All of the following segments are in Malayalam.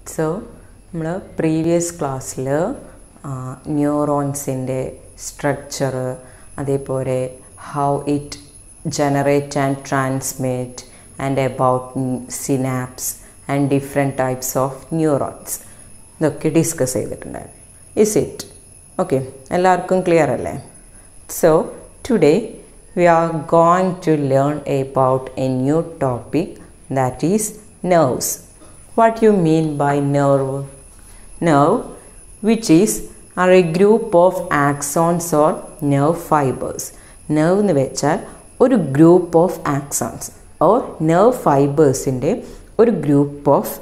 സോ നമ്മൾ പ്രീവിയസ് ക്ലാസ്സിൽ ന്യൂറോൺസിൻ്റെ സ്ട്രക്ചർ അതേപോലെ how it generate and transmit and about synapse and different types of neurons ഇതൊക്കെ ഡിസ്കസ് ചെയ്തിട്ടുണ്ടായിരുന്നു ഇസ് ഇറ്റ് ഓക്കെ എല്ലാവർക്കും ക്ലിയർ അല്ലേ so today we are going to learn about a new topic that is nerves. What you mean by nerve? Nerve, which is are a group of axons or nerve fibers. Nerve എന്ന് വെച്ചാൽ ഒരു group of axons or nerve ഫൈബേഴ്സിൻ്റെ ഒരു ഗ്രൂപ്പ് ഓഫ്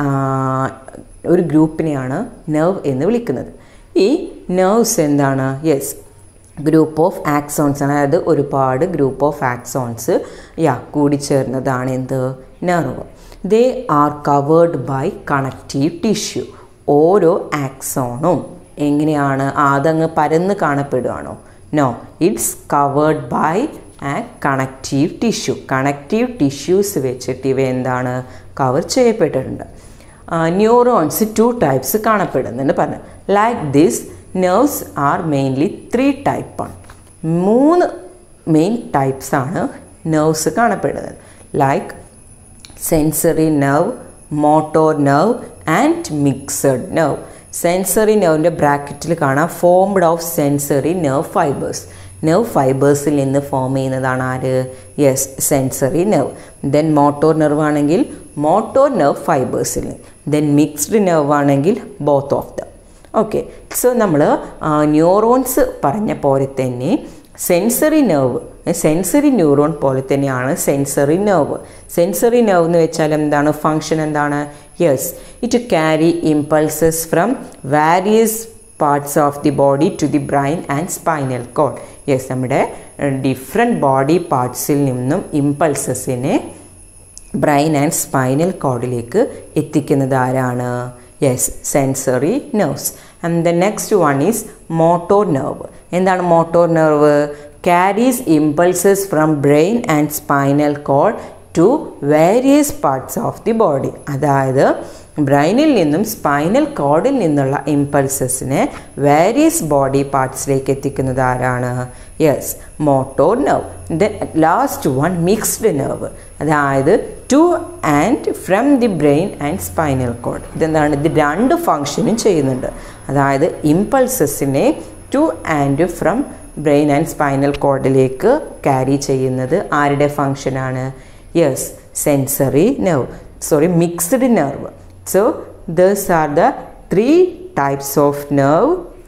ഒരു ഗ്രൂപ്പിനെയാണ് നെർവ് എന്ന് വിളിക്കുന്നത് ഈ നെർവ്സ് എന്താണ് യെസ് ഗ്രൂപ്പ് ഓഫ് ആക്സോൺസ് ആണ് അതായത് ഒരുപാട് ഗ്രൂപ്പ് ഓഫ് ആക്സോൺസ് യാ കൂടിച്ചേർന്നതാണ് എന്ത് nerve they are covered by connective tissue ഓരോ ആക്സോണും എങ്ങനെയാണ് അതങ്ങ് പരന്ന് കാണപ്പെടുകയാണോ നോ ഇറ്റ്സ് കവേർഡ് ബൈ ആ കണക്റ്റീവ് ടിഷ്യൂ കണക്റ്റീവ് ടിഷ്യൂസ് വെച്ചിട്ട് ഇവ എന്താണ് കവർ ചെയ്യപ്പെട്ടിട്ടുണ്ട് ന്യൂറോൺസ് ടു ടൈപ്സ് കാണപ്പെടുന്നുണ്ട് പറഞ്ഞു like this nerves are mainly three ടൈപ്പാണ് മൂന്ന് മെയിൻ ടൈപ്സാണ് നെർവ്സ് കാണപ്പെടുന്നത് like sensory nerve motor nerve and mixed nerve sensory നെർവിൻ്റെ ബ്രാക്കറ്റിൽ കാണാം formed of sensory nerve fibres nerve ഫൈബേഴ്സിൽ നിന്ന് ഫോം ചെയ്യുന്നതാണ് ആര് yes sensory nerve then motor nerve ആണെങ്കിൽ മോട്ടോർ നെർവ് ഫൈബേഴ്സിൽ ദെൻ മിക്സ്ഡ് നെർവ് ആണെങ്കിൽ both of them okay so നമ്മൾ ന്യൂറോൺസ് പറഞ്ഞ പോലെ തന്നെ സെൻസറി നെർവ് സെൻസറി ന്യൂറോൺ പോലെ തന്നെയാണ് സെൻസറി നെർവ് സെൻസറി നെർവ് എന്ന് വെച്ചാൽ എന്താണ് ഫങ്ഷൻ എന്താണ് yes it carry impulses from various parts of the body to the brain and spinal cord yes നമ്മുടെ ഡിഫറെൻറ്റ് ബോഡി പാർട്സിൽ നിന്നും ഇമ്പൾസസിനെ ബ്രൈൻ ആൻഡ് സ്പൈനൽ കോഡിലേക്ക് എത്തിക്കുന്നത് ആരാണ് yes sensory nerves and the next one is motor nerve എന്താണ് motor nerve carries impulses from brain and spinal cord to various parts of the body അതായത് ബ്രെയിനിൽ നിന്നും സ്പൈനൽ കോഡിൽ നിന്നുള്ള ഇമ്പൾസസിനെ വേരിയസ് ബോഡി പാർട്സിലേക്ക് എത്തിക്കുന്നത് ആരാണ് yes motor nerve then last one mixed nerve അതായത് to and from the brain and spinal cord ഇതെന്താണ് ഇത് രണ്ട് ഫങ്ഷനും ചെയ്യുന്നുണ്ട് അതായത് ഇമ്പൾസസിനെ to and from brain and spinal കോഡിലേക്ക് ക്യാരി ചെയ്യുന്നത് ആരുടെ ഫങ്ഷനാണ് yes sensory nerve sorry mixed nerve So these are the three types of nerve.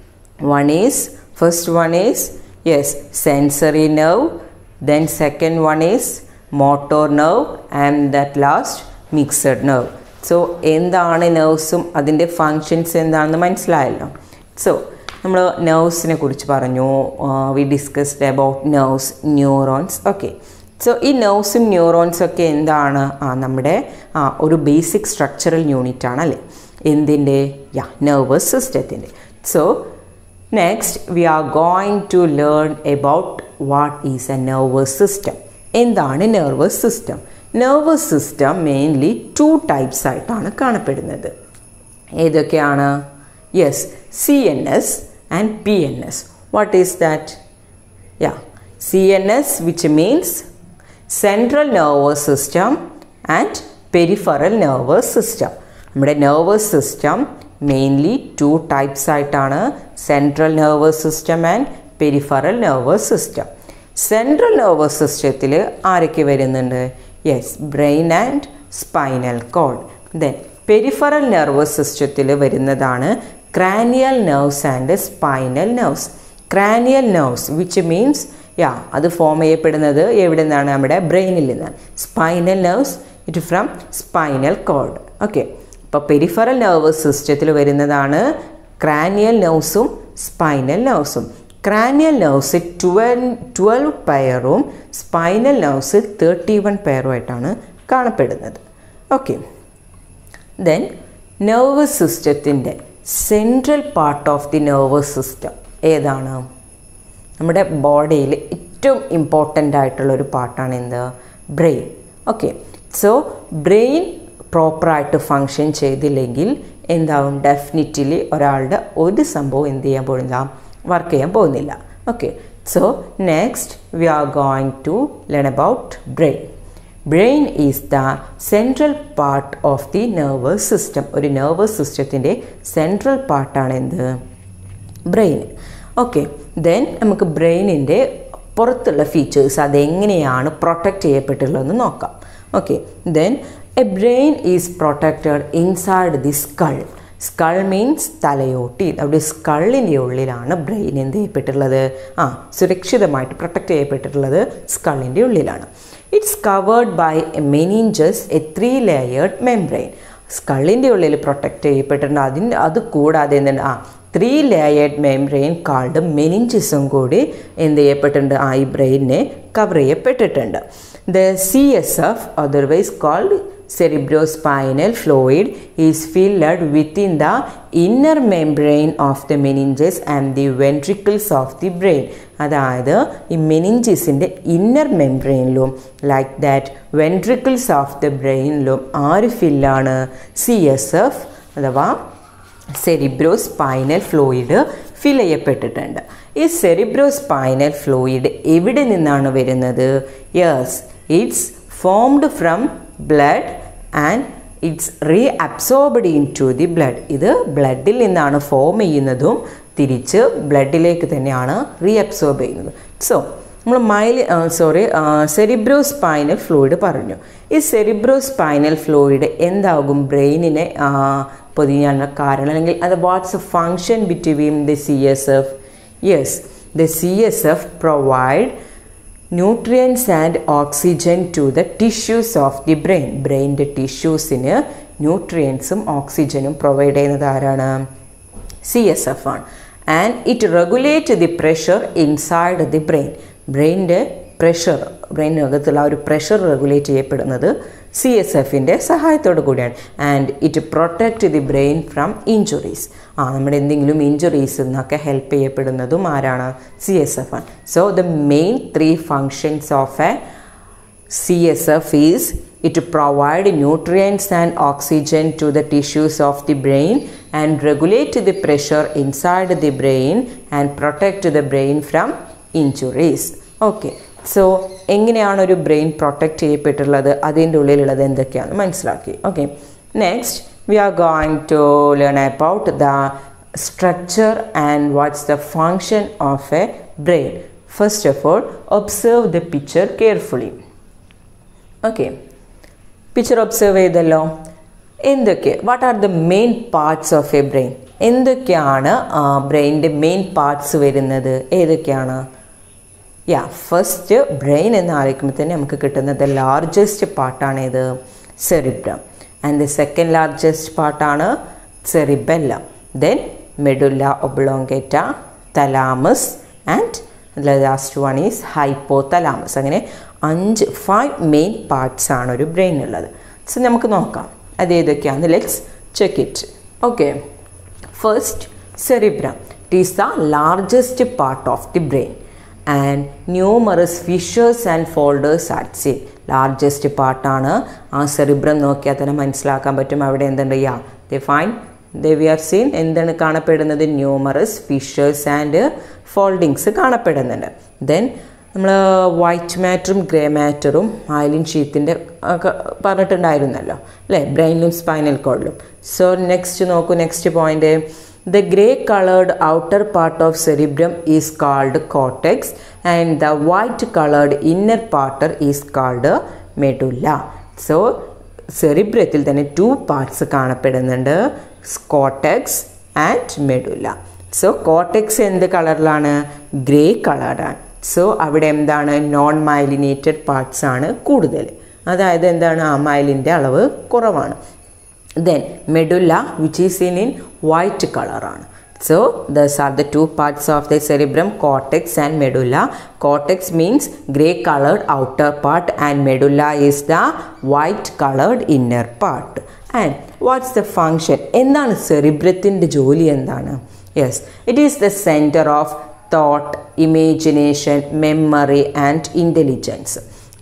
One is first one is yes sensory nerve. Then second one is motor nerve and that last mixed nerve. So എന്താണ് നെർവ്സും അതിൻ്റെ ഫങ്ഷൻസ് എന്താണെന്ന് മനസ്സിലായല്ലോ സോ നമ്മൾ നെർവ്സിനെ കുറിച്ച് പറഞ്ഞു we discussed about nerves neurons okay so ഈ നെർവ്സും ന്യൂറോൺസും ഒക്കെ എന്താണ് ആ നമ്മുടെ ആ ഒരു ബേസിക് സ്ട്രക്ചറൽ യൂണിറ്റ് ആണ് അല്ലേ എന്തിൻ്റെ യാ നെർവസ് സിസ്റ്റത്തിൻ്റെ so next we are going to learn about what is a nervous system എന്താണ് nervous system nervous system mainly two types ആയിട്ടാണ് കാണപ്പെടുന്നത് ഏതൊക്കെയാണ് yes C N S and P N S what is that yeah C N S which means central nervous system and peripheral nervous system നമ്മുടെ nervous system mainly two types ആയിട്ടാണ് central nervous system and peripheral nervous system central nervous സിസ്റ്റത്തിൽ ആരൊക്കെ വരുന്നുണ്ട് yes brain and spinal cord then peripheral nervous സിസ്റ്റത്തിൽ വരുന്നതാണ് cranial nerves and spinal nerves cranial nerves which means yeah അത് ഫോം ചെയ്യപ്പെടുന്നത് എവിടെ നിന്നാണ് നമ്മുടെ ബ്രെയിനിൽ നിന്നാണ് spinal nerves it from spinal cord okay അപ്പോൾ പെരിഫറൽ നെർവസ് സിസ്റ്റത്തിൽ വരുന്നതാണ് ക്രാനിയൽ നെർവ്സും സ്പൈനൽ നെർവ്സും ക്രാനിയൽ നെർവ്സ് ട്വൽവ് ട്വൽവ് പെയറും സ്പൈനൽ നെർവ്സ് തേർട്ടി വൺ പെയറുമായിട്ടാണ് കാണപ്പെടുന്നത് ഓക്കെ ദെൻ നെർവസ് സിസ്റ്റത്തിൻ്റെ central part of the nervous system ഏതാണ് നമ്മുടെ ബോഡിയിൽ ഏറ്റവും ഇമ്പോർട്ടൻ്റ് ആയിട്ടുള്ള ഒരു പാർട്ടാണ് എന്ത് ബ്രെയിൻ ഓക്കെ സോ ബ്രെയിൻ പ്രോപ്പറായിട്ട് ഫങ്ഷൻ ചെയ്തില്ലെങ്കിൽ എന്താവും ഡെഫിനറ്റ്ലി ഒരാളുടെ ഒരു സംഭവം എന്ത് ചെയ്യാൻ പോകുന്നില്ല വർക്ക് ചെയ്യാൻ പോകുന്നില്ല okay so next we are going to learn about brain brain is the central part of the nervous system ഒരു നെർവസ് സിസ്റ്റത്തിൻ്റെ സെൻട്രൽ പാർട്ടാണ് എന്ത് ബ്രെയിൻ ഓക്കെ ദെൻ നമുക്ക് ബ്രെയിനിൻ്റെ പുറത്തുള്ള ഫീച്ചേഴ്സ് അതെങ്ങനെയാണ് പ്രൊട്ടക്റ്റ് ചെയ്യപ്പെട്ടുള്ളതെന്ന് നോക്കാം okay then a brain is protected inside the skull skull means തലയോട്ടി അവിടെ സ്കളിൻ്റെ ഉള്ളിലാണ് ബ്രെയിൻ എന്ത് ചെയ്യപ്പെട്ടിട്ടുള്ളത് ആ സുരക്ഷിതമായിട്ട് പ്രൊട്ടക്റ്റ് ചെയ്യപ്പെട്ടിട്ടുള്ളത് സ്കളിൻ്റെ ഉള്ളിലാണ് it's covered by a meninges a three layered membrane സ്കളിൻ്റെ ഉള്ളിൽ പ്രൊട്ടക്റ്റ് ചെയ്യപ്പെട്ടിട്ടുണ്ട് അതിന് അത് കൂടാതെ എന്തുണ്ട് ആ ത്രീ ലെയേർഡ് മെംബ്രെയിൻ കാൾഡ് മെനിഞ്ചസും കൂടി എന്ത് ചെയ്യപ്പെട്ടിട്ടുണ്ട് ആ ഈ ബ്രെയിനെ കവർ ചെയ്യപ്പെട്ടിട്ടുണ്ട് the C S F otherwise called cerebrospinal fluid is filled within the inner membrane of the meninges and the ventricles of the brain അതായത് ഈ മെനിഞ്ചസിൻ്റെ ഇന്നർ മെംബ്രെയിനിലും like that ventricles of the ബ്രെയിനിലും ആര് ഫില്ലാണ് സി എസ് എഫ് അഥവാ സെറിബ്രോസ്പൈനൽ ഫ്ലൂയിഡ് ഫിൽ ചെയ്യപ്പെട്ടിട്ടുണ്ട് ഈ സെറിബ്രോസ്പൈനൽ ഫ്ലൂയിഡ് എവിടെ നിന്നാണ് വരുന്നത് yes it's formed from blood and it's reabsorbed into the blood ഇത് ബ്ലഡിൽ നിന്നാണ് ഫോം ചെയ്യുന്നതും തിരിച്ച് ബ്ലഡിലേക്ക് തന്നെയാണ് റീ അബ്സോർബ് ചെയ്യുന്നത് സോ നമ്മൾ മൈൽ സോറി സെറിബ്രോസ്പൈനൽ ഫ്ലൂയിഡ് പറഞ്ഞു ഈ സെറിബ്രോസ്പൈനൽ ഫ്ലൂയിഡ് എന്താകും ബ്രെയിനിനെ പൊതിയാനുള്ള കാരണം അല്ലെങ്കിൽ അത് what's a function between the C S F yes the C S F provide nutrients and oxygen to the tissues of the brain ബ്രെയിൻ്റെ ടിഷ്യൂസിന് ന്യൂട്രിയൻസും ഓക്സിജനും പ്രൊവൈഡ് ചെയ്യുന്നത് ആരാണ് സി എസ് എഫ് ആണ് and it regulate the pressure inside the brain ബ്രെയിൻ്റെ പ്രഷർ ബ്രെയിനകത്തുള്ള ആ ഒരു പ്രഷർ റെഗുലേറ്റ് ചെയ്യപ്പെടുന്നത് സി എസ് എഫിൻ്റെ സഹായത്തോടു കൂടിയാണ് and it protect the brain from injuries ആ നമ്മുടെ എന്തെങ്കിലും ഇഞ്ചുറീസ് നിന്നൊക്കെ ഹെൽപ്പ് ചെയ്യപ്പെടുന്നതും ആരാണ് സി എസ് എഫ് ആണ് so the main three functions of a C S F is it provide nutrients and oxygen to the tissues of the brain and regulate the pressure inside the brain and protect the brain from injuries okay so എങ്ങനെയാണ് ഒരു ബ്രെയിൻ പ്രൊട്ടക്റ്റ് ചെയ്യപ്പെട്ടുള്ളത് അതിൻ്റെ ഉള്ളിലുള്ളത് എന്തൊക്കെയാണെന്ന് മനസ്സിലാക്കി okay next we are going to learn about the structure and what's the function of a brain first of all observe the picture carefully okay picture observe ചെയ്തല്ലോ എന്തൊക്കെ what are the main parts of a brain എന്തൊക്കെയാണ് ബ്രെയിനിൻ്റെ മെയിൻ പാർട്സ് വരുന്നത് ഏതൊക്കെയാണ് യാ ഫസ്റ്റ് ബ്രെയിൻ എന്ന് ആലോചിക്കുമ്പോൾ തന്നെ നമുക്ക് കിട്ടുന്നത് ലാർജസ്റ്റ് പാർട്ടാണ് ഇത് cerebrum and the second largest പാർട്ടാണ് cerebellum then medulla oblongata thalamus and last one is hypothalamus അങ്ങനെ അഞ്ച് ഫൈവ് മെയിൻ പാർട്സ് ആണ് ഒരു ബ്രെയിനുള്ളത് സോ നമുക്ക് നോക്കാം അത് ഏതൊക്കെയാണ് let's check it okay first cerebrum it is the largest part of the brain and numerous fissures and folders at the largest പാർട്ടാണ് ആ സെറിബ്രം നോക്കിയാൽ തന്നെ മനസ്സിലാക്കാൻ പറ്റും അവിടെ എന്തുണ്ട് yeah the fine the we are seen എന്താണ് കാണപ്പെടുന്നത് ന്യൂമറസ് ഫിഷേഴ്സ് ആൻഡ് ഫോൾഡിങ്സ് കാണപ്പെടുന്നുണ്ട് ദെൻ നമ്മൾ വൈറ്റ് മാറ്ററും ഗ്രേ മാറ്ററും മൈലിൻ ഷീത്തിൻ്റെ ഒക്കെ പറഞ്ഞിട്ടുണ്ടായിരുന്നല്ലോ അല്ലേ ബ്രെയിനിലും സ്പൈനൽ കോഡിലും സോ നെക്സ്റ്റ് നോക്കൂ next point the grey coloured outer part of cerebrum is called cortex and the white coloured inner part is called medulla so സെറിബ്രത്തിൽ തന്നെ ടു പാർട്സ് കാണപ്പെടുന്നുണ്ട് cortex and medulla so cortex എന്ത് കളറിലാണ് ഗ്രേ കളറാണ് സോ അവിടെ എന്താണ് നോൺ മൈലിനേറ്റഡ് പാർട്സ് ആണ് കൂടുതൽ അതായത് എന്താണ് ആ മൈലിൻ്റെ അളവ് കുറവാണ് then medulla which is in in white കളറാണ് so these are the two parts of the cerebrum cortex and medulla cortex means grey coloured outer part and medulla is the white coloured inner part and what's the function എന്താണ് സെറിബ്രത്തിൻ്റെ ജോലി എന്താണ് yes it is the centre of thought imagination memory and intelligence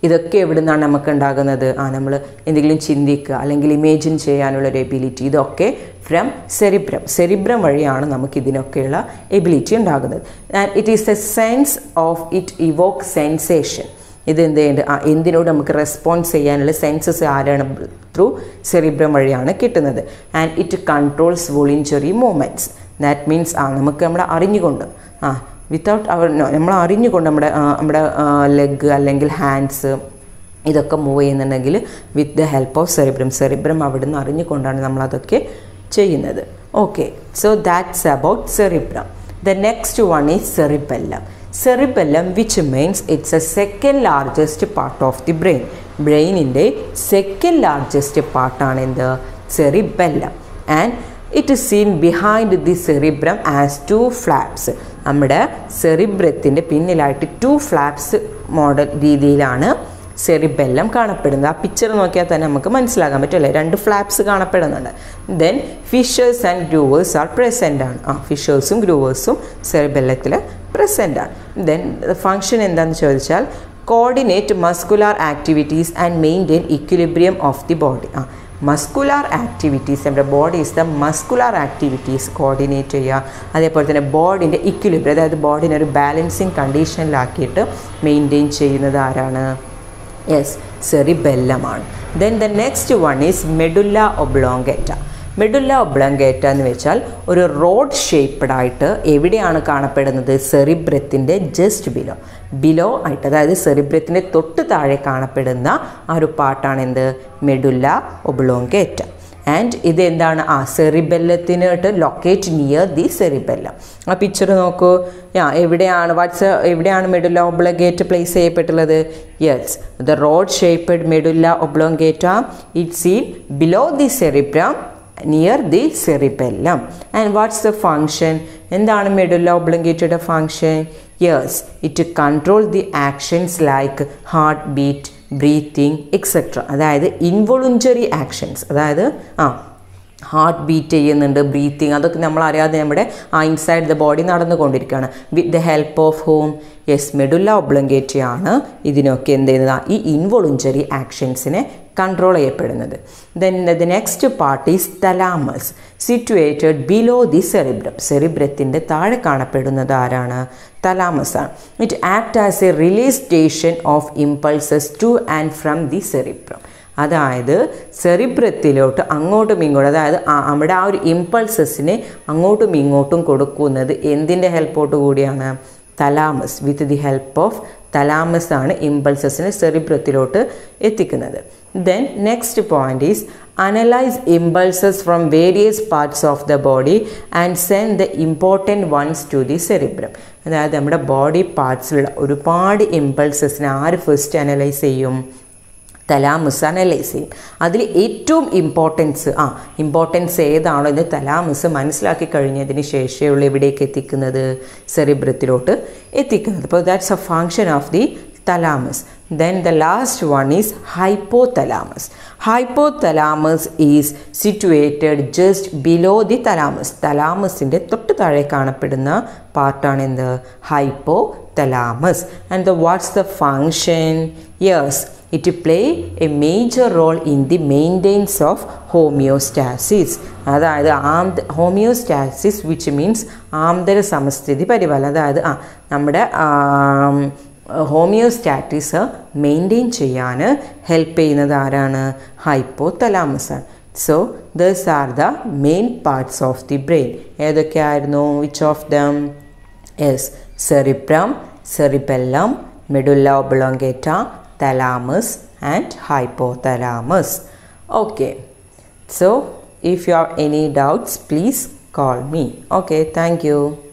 ഇതൊക്കെ എവിടെ നിന്നാണ് നമുക്ക് ഉണ്ടാകുന്നത് ആ നമ്മൾ എന്തെങ്കിലും ചിന്തിക്കുക അല്ലെങ്കിൽ ഇമേജിൻ ചെയ്യാനുള്ള ഒരു എബിലിറ്റി ഇതൊക്കെ ഫ്രം സെറിബ്രം സെറിബ്രം വഴിയാണ് നമുക്ക് ഇതിനൊക്കെയുള്ള എബിലിറ്റി ഉണ്ടാകുന്നത് and it is a sense of it evoke sensation ഇത് എന്ത് ചെയ്യുന്നുണ്ട് ആ എന്തിനോട് നമുക്ക് റെസ്പോൺസ് ചെയ്യാനുള്ള സെൻസസ് ആരാണ് ത്രൂ സെറിബ്രം വഴിയാണ് കിട്ടുന്നത് and it controls voluntary movements that means ആ നമുക്ക് നമ്മുടെ അറിഞ്ഞുകൊണ്ട് ആ വിത്തൗട്ട് അവർ നമ്മൾ അറിഞ്ഞുകൊണ്ട് നമ്മുടെ നമ്മുടെ ലെഗ് അല്ലെങ്കിൽ ഹാൻഡ്സ് ഇതൊക്കെ മൂവ് ചെയ്യുന്നുണ്ടെങ്കിൽ with the help of cerebrum cerebrum അവിടെ നിന്ന് അറിഞ്ഞുകൊണ്ടാണ് നമ്മളതൊക്കെ ചെയ്യുന്നത് okay so that's about cerebrum the next one is cerebellum cerebellum which means it's a second largest part of the brain ബ്രെയിനിൻ്റെ സെക്കൻഡ് ലാർജസ്റ്റ് പാർട്ടാണ് എന്ത് cerebellum and it is seen behind the cerebrum as two flaps നമ്മുടെ സെറിബ്രത്തിൻ്റെ പിന്നിലായിട്ട് ടു ഫ്ലാപ്സ് മോഡൽ രീതിയിലാണ് സെറിബെല്ലം കാണപ്പെടുന്നത് ആ പിക്ചർ നോക്കിയാൽ തന്നെ നമുക്ക് മനസ്സിലാക്കാൻ പറ്റും അല്ലേ രണ്ട് ഫ്ലാപ്സ് കാണപ്പെടുന്നുണ്ട് then fissures and grooves are present ആണ് ആ ഫിഷേഴ്സും ഗ്രൂവേഴ്സും സെറിബെല്ലത്തിൽ പ്രസൻ്റ് ആണ് ദെൻ ഫങ്ഷൻ എന്താണെന്ന് ചോദിച്ചാൽ coordinate muscular activities and maintain equilibrium of the body ആ മസ്കുലാർ ആക്ടിവിറ്റീസ് നമ്മുടെ body is the muscular activities coordinate ചെയ്യുക അതേപോലെ തന്നെ ബോഡിൻ്റെ ഇക്വിലിബ്രിയം അതായത് ബോഡിനെ ഒരു ബാലൻസിങ് കണ്ടീഷനിലാക്കിയിട്ട് മെയിൻറ്റെയിൻ ചെയ്യുന്നത് ആരാണ് യെസ് സെറിബെല്ലമാണ് then the next one is medulla oblongata medulla oblongata എന്ന് വെച്ചാൽ ഒരു റോഡ് ഷേപ്പ്ഡ് ആയിട്ട് എവിടെയാണ് കാണപ്പെടുന്നത് സെറിബ്രത്തിൻ്റെ ജസ്റ്റ് ബിലോ ബിലോ ആയിട്ട് അതായത് സെറിബ്രത്തിൻ്റെ തൊട്ട് താഴെ കാണപ്പെടുന്ന ആ ഒരു പാട്ടാണ് എന്ത് മെഡുല്ല ഒബ്ലോങ്കേറ്റ ആൻഡ് ഇത് എന്താണ് ആ സെറിബെല്ലത്തിനായിട്ട് ലൊക്കേറ്റ് നിയർ ദി സെറിബെല്ലം ആ പിക്ചർ നോക്കൂ യാ എവിടെയാണ് വാട്സ് എവിടെയാണ് മെഡുല്ല ഒബ്ലോഗേറ്റ് പ്ലേസ് ചെയ്യപ്പെട്ടുള്ളത് yes the rod shaped medulla oblongata it seen below the cerebrum near the cerebellum and what's the function എന്താണ് മെഡുല്ല ഒബ്ലങ്കേറ്റയുടെ function yes it control the actions like heart beat breathing etcetera അതായത് ഇൻവോളുഞ്ചറി ആക്ഷൻസ് അതായത് ആ ഹാർട്ട് ബീറ്റ് ചെയ്യുന്നുണ്ട് ബ്രീത്തിങ് അതൊക്കെ നമ്മൾ അറിയാതെ നമ്മുടെ ആ ഇൻസൈഡ് ദ ബോഡി നടന്നുകൊണ്ടിരിക്കുകയാണ് with the help of whom yes medulla oblongata ആണ് ഇതിനൊക്കെ എന്ത് ചെയ്യുന്നത് ഈ ഇൻവോളുഞ്ചറി ആക്ഷൻസിനെ കൺട്രോൾ ചെയ്യപ്പെടുന്നത് then the next part is thalamus situated below the cerebrum സെറിബ്രത്തിൻ്റെ താഴെ കാണപ്പെടുന്നത് ആരാണ് തലാമസ് ആണ് it act as a relay station of impulses to and from the cerebrum അതായത് സെറിബ്രത്തിലോട്ട് അങ്ങോട്ടും ഇങ്ങോട്ടും അതായത് നമ്മുടെ ആ ഒരു ഇമ്പൾസസിനെ അങ്ങോട്ടും ഇങ്ങോട്ടും കൊടുക്കുന്നത് എന്തിൻ്റെ ഹെൽപ്പോട്ട് കൂടിയാണ് thalamus with the help of thalamus ആണ് ഇമ്പൾസസിനെ സെറിബ്രത്തിലോട്ട് എത്തിക്കുന്നത് then next point is analyse impulses from various parts of the body and send the important ones to the cerebrum അതായത് നമ്മുടെ ബോഡി പാർട്സിലുള്ള ഒരുപാട് ഇമ്പൾസസിനെ ആര് ഫസ്റ്റ് അനലൈസ് ചെയ്യും തലാമസ് അനലൈസ് ചെയ്യും അതിൽ ഏറ്റവും ഇമ്പോർട്ടൻസ് ആ ഇമ്പോർട്ടൻസ് ഏതാണോ എന്ന് തലാമസ് മനസ്സിലാക്കി കഴിഞ്ഞതിന് ശേഷമുള്ള എവിടേക്ക് എത്തിക്കുന്നത് സെറിബ്രത്തിലോട്ട് എത്തിക്കുന്നത് അപ്പോൾ that's a function of the thalamus then the last one is hypothalamus hypothalamus is situated just below the thalamus തലാമസിൻ്റെ തൊട്ട് താഴെ കാണപ്പെടുന്ന പാർട്ടാണ് എന്ത് hypothalamus and the what's the function yes it play a major role in the maintenance of homeostasis അതായത് ആംദ ഹോമിയോസ്റ്റാസിസ് വിച്ച് മീൻസ് ആന്തര സമസ്ഥിതി പരിപാലനം അതായത് ആ നമ്മുടെ ഹോമിയോസ്റ്റാറ്റിസ് മെയിൻറ്റെയിൻ ചെയ്യാൻ ഹെൽപ്പ് ചെയ്യുന്നത് ആരാണ് ഹൈപ്പോ തലാമസാണ് so these are the main parts of the brain ഏതൊക്കെയായിരുന്നു which of them yes cerebrum cerebellum medulla oblongata thalamus and hypothalamus okay so if you have any doubts please call me okay thank you